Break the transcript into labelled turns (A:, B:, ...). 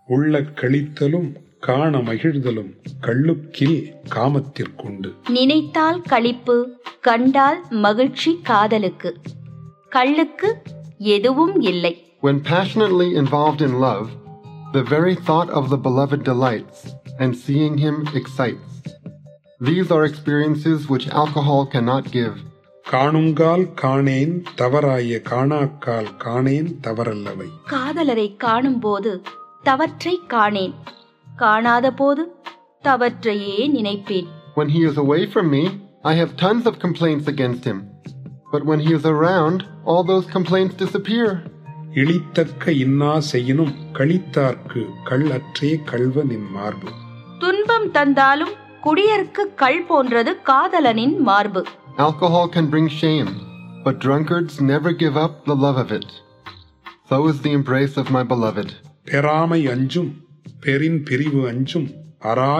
A: உள்ள களித்தலும் காண மகிழ்தலும் கள்ளுக்கில் காமத்திற்குண்டு
B: நினைத்தால் களிப்பு கண்டால் மகிழ்ச்சி காதலுக்கு கள்ளுக்கு எதுவும் இல்லை
C: When passionately involved in love, the very thought of the beloved delights, and seeing him excites. These are experiences which alcohol cannot give.
A: காணுங்கால் காணேன் தவறாய காணாக்கால் காணேன் தவறல்லவை
B: காதலரை காணும்போது தவற்றை காணேன் காணாத போது தவற்றையே நினைப்பேன்
C: When he is away from me, I have tons of complaints against him. But when he is around, all those complaints disappear.
A: இழித்தக்க இன்னா செய்யினும் களித்தார்க்கு கள்ளற்றே கள்வ நின் மார்பு
B: துன்பம் தந்தாலும் குடியருக்கு கள் போன்றது காதலனின் மார்பு
C: Alcohol can bring shame, but drunkards never give up the love of it. So is the embrace of my beloved.
A: பெறாமை அஞ்சும் பெரின் பிரிவு அஞ்சும் அரா